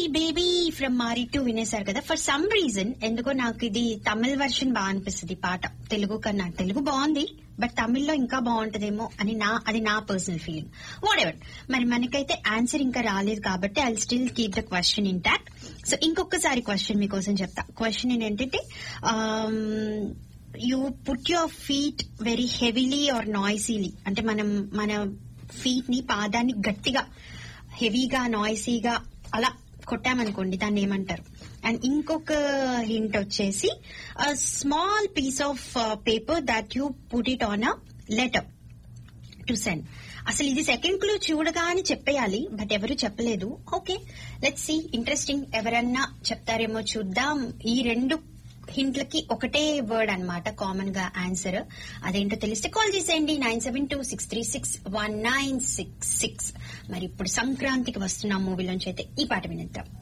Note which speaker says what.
Speaker 1: baby from Maari two వినేశారు కదా for some reason ఎందుకో నాకు ఇది తమిళ్ వర్షన్ బాగా అనిపిస్తుంది ఈ పాట తెలుగు కన్నా తెలుగు బాగుంది బట్ తమిళ్లో ఇంకా బాగుంటదేమో అని నా అది నా పర్సనల్ ఫీలింగ్ వాట్ ఎవర్ మరి మనకైతే ఆన్సర్ ఇంకా రాలేదు కాబట్టి I still keep the question intact so ఇంకొకసారి క్వశ్చన్ మీకోసం చెప్తా క్వశ్చన్ ఏంటంటే you put your feet very heavily or noisily అంటే మనం మన ఫీట్ ని పాదాన్ని గట్టిగా హెవీగా నాయిసీగా అలా కొట్టామనుకోండి దాన్ని ఏమంటారు అండ్ ఇంకొక హింట్ వచ్చేసి small piece of paper that you put it on a letter to send అసలు ఇది సెకండ్ క్లూ చూడగానే చెప్పేయాలి బట్ ఎవరు చెప్పలేదు ఓకే లెట్స్ సి ఇంట్రెస్టింగ్ ఎవరన్నా చెప్తారేమో చూద్దాం ఈ రెండు హింట్లకి ఒకటే వర్డ్ అన్నమాట కామన్ గా ఆన్సర్ అదేంటో తెలిస్తే కాల్ చేసేయండి nine seven two six three six one nine six six మరి ఇప్పుడు సంక్రాంతికి వస్తున్న మూవీలోంచి అయితే ఈ పాట వినిద్దాం